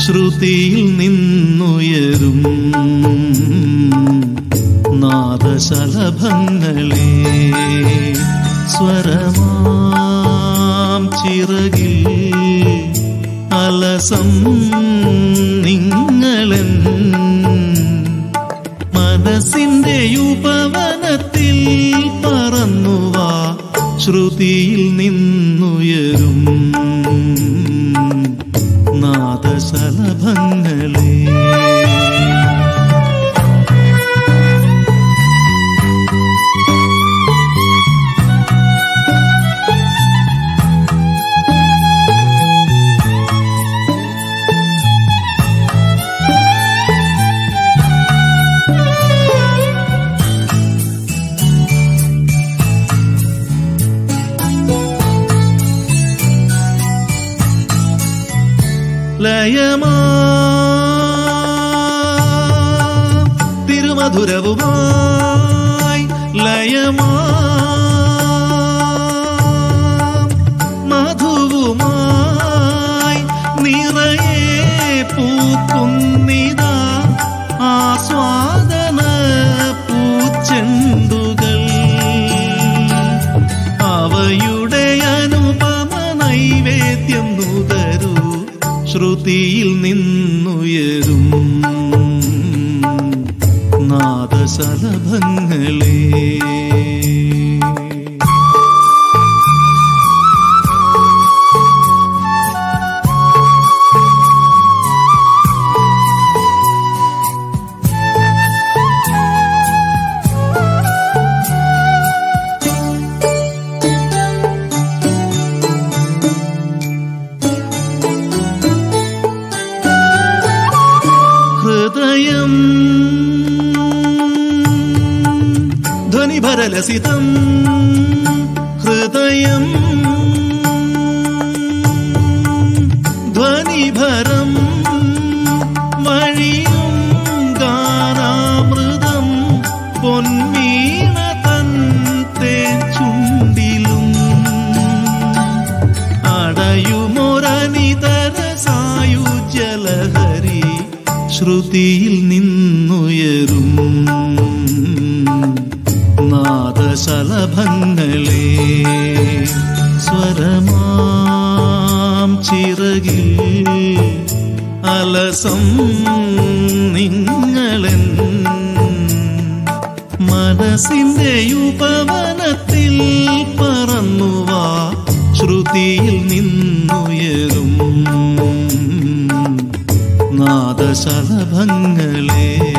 ശ്രുതിയിൽ നിന്നുയരും നാദശലഭങ്ങളെ സ്വരമാം ചിറകിൽ അലസം നിങ്ങളൻ മനസ്സിന്റെ ഉപവനത്തിൽ പറന്നുവാ ശ്രുതിയിൽ നിന്നുയരും നാദശലഭങ്ങളെ ലയമാ തിരുമധുരവുമായി ലയമാ മധുവുമായി നിറയെ പൂക്കുന്നിതാ ആസ്വാദന പൂച്ചെണ്ടുകൾ അവയുടെ അനുപമ നൈവേദ്യം നുതരൂ ശ്രുതിയിൽ നിന്നുയരും നാദശലഭങ്ങളെ ഹൃദയം ധ്വനിഭരലസിതം ഹൃദയം ധ്വനിഭരം വഴിയും ഗാനാമൃതം പൊൻവീണ തന്റെ ചുണ്ടിലും അടയുമൊരനിതര സായുജ്യലഹരി ശ്രുതിയിൽ നിന്നുയരും നാദശലഭങ്ങളെ സ്വരമാം ചിറകിൽ അലസം നിങ്ങളൻ മനസ്സിന്റെ ഉപവനത്തിൽ പറന്നുവാ ശ്രുതിയിൽ നിന്നുയരും നാദശലഭങ്ങളെ